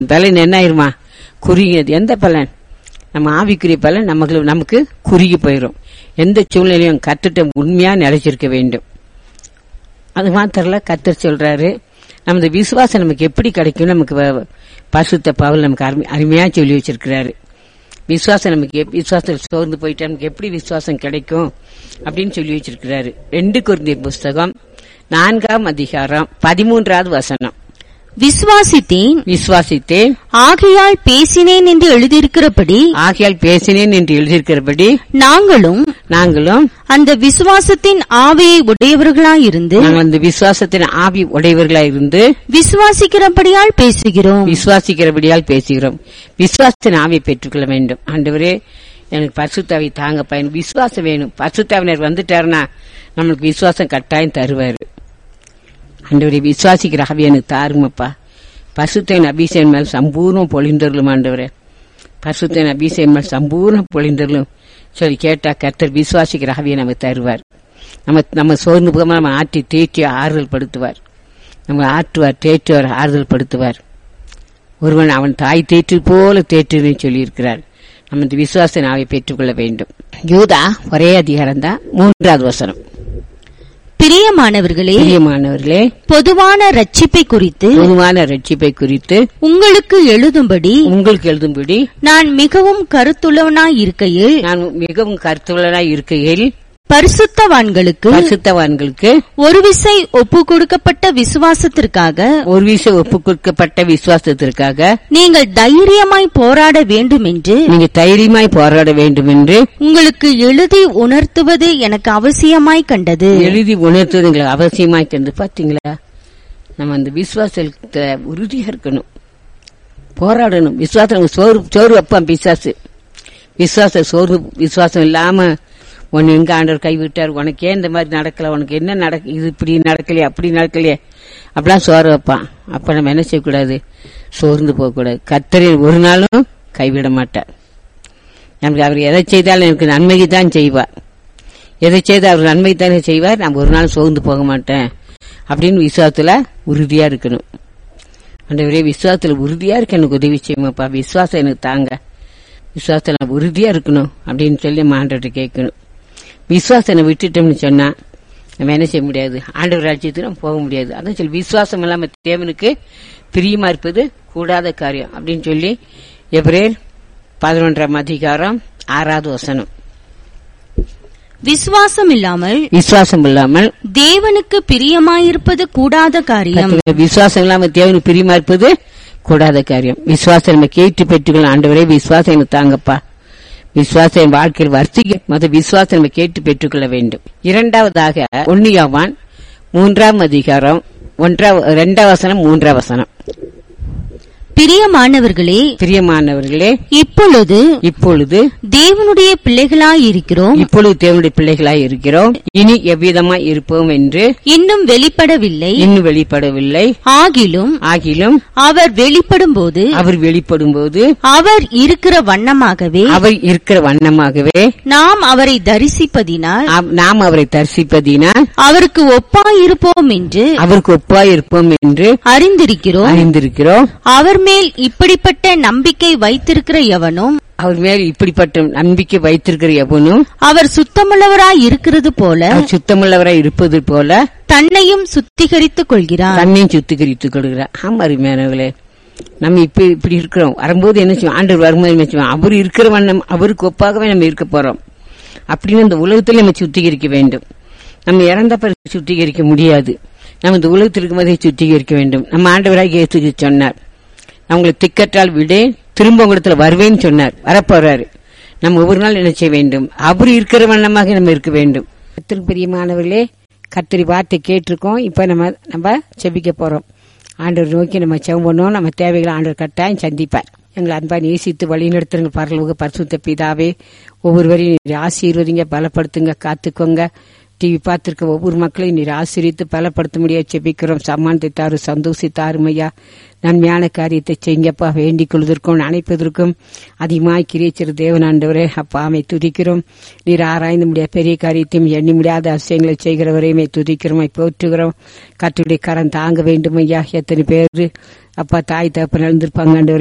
பலன் என்ன ஆயிருமா குறுகியது எந்த பலன் நம்ம ஆவிக்குரிய பலன் நமக்கு நமக்கு குறுகி போயிடும் எந்த சூழ்நிலையும் கத்துட்ட உண்மையா நிலைச்சிருக்க வேண்டும் அது மாத்திரல கத்தர் சொல்றாரு நமது விசுவாசம் நமக்கு எப்படி கிடைக்கும் நமக்கு வ- பரிசுத்த பவுல் நமக்கு அருமை- அருமையா சொல்லி வச்சிருக்கிறாரு விசுவாசம் நமக்கு எப்- விசுவாசத்தில் சோர்ந்து போயிட்டா நமக்கு எப்படி விசுவாசம் கிடைக்கும் அப்படின்னு சொல்லி வச்சிருக்கிறாரு ரெண்டு குருந்தியர் புஸ்தகம் நான்காம் அதிகாரம் பதிமூன்றாவது வசனம் விசுவாசித்தேன் விசுவாசித்தேன் ஆகையால் பேசினேன் என்று எழுதியிருக்கிறபடி ஆகையால் பேசினேன் என்று எழுதியிருக்கிறபடி நாங்களும் நாங்களும் அந்த விசுவாசத்தின் ஆவியை உடையவர்களாயிருந்து நாங்கள் அந்த விசுவாசத்தின் ஆவி உடையவர்களாய் இருந்து விசுவாசிக்கிறபடியால் பேசுகிறோம் விசுவாசிக்கிறபடியால் பேசுகிறோம் விசுவாசத்தின் ஆவியை பெற்றுக்கொள்ள வேண்டும் ஆண்டவரே எனக்கு பசுத்தாவி தாங்க பயன் விசுவாசம் வேணும் பசுத்தாவினர் வந்துட்டாருன்னா நம்மளுக்கு விசுவாசம் கட்டாயம் தருவாரு ஆண்டவரே விசுவாசிக்கிற ஆவி எனக்கு தாருங்கப்பா பசுத்தன் அபிஷேகம் மேல் சம்பூர்ணம் பொழிந்தருளும் ஆண்டவரே பசுத்தன் அபிஷேகம் மேல் சம்பூர்ணம் பொழிந்தருளும் சொல்லி கேட்டா கர்த்தர் விசுவாசிக்கிற ஆவியை நமக்கு தருவார் நம்ம நம்ம சோர்ந்து போகாம நம்ம ஆற்றி தேற்றி ஆறுதல் படுத்துவார் நம்ம ஆற்றுவார் தேற்றுவார் ஆறுதல் படுத்துவார் ஒருவன் அவன் தாய் தேற்று போல தேற்றுன்னு சொல்லியிருக்கிறார் நம்ம இந்த விசுவாச நாவை பெற்றுக்கொள்ள வேண்டும் யூதா ஒரே அதிகாரம் தான் மூன்றாவது வசனம் பிரியமானவர்களே பிரியமானவர்களே பொதுவான ரட்சிப்பை குறித்து பொதுவான ரட்சிப்பை குறித்து உங்களுக்கு எழுதும்படி உங்களுக்கு எழுதும்படி நான் மிகவும் கருத்துள்ளவனாய் இருக்கையில் நான் மிகவும் கருத்துள்ளனாய் இருக்கையில் பரிசுத்தவான்களுக்கு பரிசுத்தவான்களுக்கு ஒரு விசை ஒப்பு கொடுக்கப்பட்ட விசுவாசத்திற்காக ஒரு விஷயம் ஒப்புக் கொடுக்கப்பட்ட விசுவாசத்திற்காக நீங்கள் தைரியமாய் போராட வேண்டும் என்று நீங்க தைரியமாய் போராட வேண்டும் என்று உங்களுக்கு எழுதி உணர்த்துவது எனக்கு அவசியமாய் கண்டது எழுதி உணர்த்துவது எங்களுக்கு அவசியமாய் தந்து பாத்தீங்களா நம்ம அந்த விசுவாசத்தை உறுதியா இருக்கணும் போராடணும் விசுவாசம் நமக்கு சோறு சோறு வைப்பான் பிசாசு விசுவாச சோறு விசுவாசம் இல்லாம உன்னை எங்க ஆண்டவர் கைவிட்டார் உனக்கு ஏன் இந்த மாதிரி நடக்கல உனக்கு என்ன நடக்க இது இப்படி நடக்கலையே அப்படி நடக்கலையே அப்படிலாம் சோறு வைப்பான் அப்ப நம்ம என்ன செய்யக்கூடாது சோர்ந்து போகக்கூடாது கத்தரை ஒரு நாளும் கைவிட மாட்டார் நமக்கு அவர் எதை செய்தாலும் எனக்கு நன்மைக்கு தான் செய்வார் எதை செய்து அவர் நன்மை தானே செய்வார் நான் ஒரு நாள் சோர்ந்து போக மாட்டேன் அப்படின்னு விசுவாசத்துல உறுதியா இருக்கணும் ஆண்டவரே விசுவாசத்துல உறுதியா இருக்க எனக்கு உதவி செய்யுமாப்பா விசுவாசம் எனக்கு தாங்க விசுவாசத்துல நான் உறுதியா இருக்கணும் அப்படின்னு சொல்லி நம்ம ஆண்டவர்கிட்ட கேட்கணும் விசுவாசனை விட்டுட்டோம்னு சொன்னா நம்ம என்ன செய்ய முடியாது ஆண்டவர் ராஜ்யத்துக்கு நம்ம போக முடியாது அதான் சொல்லி விசுவாசம் இல்லாம தேவனுக்கு பிரியமா இருப்பது கூடாத காரியம் அப்படின்னு சொல்லி எப்ரேல் பதினொன்றாம் அதிகாரம் ஆறாவது வசனம் விசுவாசம் இல்லாமல் விசுவாசம் இல்லாமல் தேவனுக்கு பிரியமாயிருப்பது கூடாத காரியம் கர்த்தருடைய விசுவாசம் இல்லாம தேவனுக்கு பிரியமா இருப்பது கூடாத காரியம் விசுவாசம் நம்ம கேட்டு பெற்றுக்கொள்ள ஆண்டவரே விசுவாசம் எனக்கு தாங்கப்பா விசுவாசம் என் வாழ்க்கையில் வர்த்திக்க மத விசுவாசம் நம்ம கேட்டு பெற்றுக்கொள்ள வேண்டும் இரண்டாவதாக ஒன்னியாவான் மூன்றாம் அதிகாரம் ஒன்றாம் இரண்டாம் வசனம் மூன்றாம் வசனம் பிரியமானவர்களே பிரியமானவர்களே இப்பொழுது இப்பொழுது தேவனுடைய பிள்ளைகளாயிருக்கிறோம் இப்பொழுது தேவனுடைய பிள்ளைகளாய் இருக்கிறோம் இனி எவ்விதமாய் இருப்போம் என்று இன்னும் வெளிப்படவில்லை இன்னும் வெளிப்படவில்லை ஆகிலும் ஆகிலும் அவர் வெளிப்படும்போது அவர் வெளிப்படும்போது அவர் இருக்கிற வண்ணமாகவே அவர் இருக்கிற வண்ணமாகவே நாம் அவரை தரிசிப்பதினால் ஆம், நாம் அவரை தரிசிப்பதினால் அவருக்கு ஒப்பாயிருப்போம் என்று அவருக்கு ஒப்பாய் இருப்போம் என்று அறிந்திருக்கிறோம் அறிந்திருக்கிறோம் அவர் மேல் இப்படிப்பட்ட நம்பிக்கை வைத்திருக்கிற எவனும் அவர் மேல் இப்படிப்பட்ட நம்பிக்கை வைத்திருக்கிற எவனும் அவர் சுத்தமுள்ளவராய் இருக்கிறது போல அவர் சுத்தமுள்ளவராய் இருப்பது போல தன்னையும் சுத்திகரித்துக் கொள்கிறார் தன்னையும் சுத்திகரித்துக் கொள்கிறார் ஆமா அருமையானவர்களே நம்ம இப்ப இப்படி இருக்கிறோம் வரும்போது என்ன செய்வோம் ஆண்டவர் வரும்போது என்ன செய்வோம் அவர் இருக்கிற வண்ணம் அவருக்கு ஒப்பாகவே நம்ம இருக்க போறோம் அப்படின்னு இந்த உலகத்தில் நம்ம சுத்திகரிக்க வேண்டும் நம்ம இறந்த பிறகு சுத்திகரிக்க முடியாது நம்ம இந்த உலகத்தில் இருக்கும்போதே சுத்திகரிக்க வேண்டும் நம்ம ஆண்டவராக இயேசுக்கு சொன்னார் நான் உங்களை திக்கற்றால் விடு திரும்ப உங்களிடத்துல வருவேன்னு சொன்னார் வரப்போறாரு நம்ம ஒவ்வொரு நாள் என்ன செய்ய வேண்டும் அவர் இருக்கிற வண்ணமாக நம்ம இருக்க வேண்டும் கத்திரி பிரியமானவர்களே கத்திரி வார்த்தை கேட்டிருக்கோம் இப்ப நம்ம நம்ம செபிக்க போறோம் ஆண்டவர் நோக்கி நம்ம செவம் பண்ணுவோம் நம்ம தேவைகளை ஆண்டவர் கட்டாயம் சந்திப்பார் எங்களை அன்பா நேசித்து வழிநடத்துங்க பரலோக பரிசுத்த பிதாவே ஒவ்வொருவரையும் நீர் ஆசீர்வதிங்க பலப்படுத்துங்க காத்துக்கோங்க டிவி பார்த்திருக்க ஒவ்வொரு மக்களையும் நீர் ஆசிரித்து பலப்படுத்த முடியாது செபிக்கிறோம் சம்மானத்தை தாரு சந்தோஷி தாருமையா நன்மையான காரியத்தை செய்யப்பா வேண்டிக் கொள்வதற்கும் அணைப்பதற்கும் அதிகமாய் கிரியச்சிற தேவனாண்டவரே அப்பா அமை துதிக்கிறோம் நீர் ஆராய்ந்து முடியாத பெரிய காரியத்தையும் எண்ணி முடியாத அதிசயங்களை செய்கிறவரையுமே துதிக்கிறோம் போற்றுகிறோம் கத்துடைய கரம் தாங்க வேண்டும் ஐயா எத்தனை பேர் அப்பா தாய் தகப்பன் இழந்திருப்பாங்க ஆண்டவரே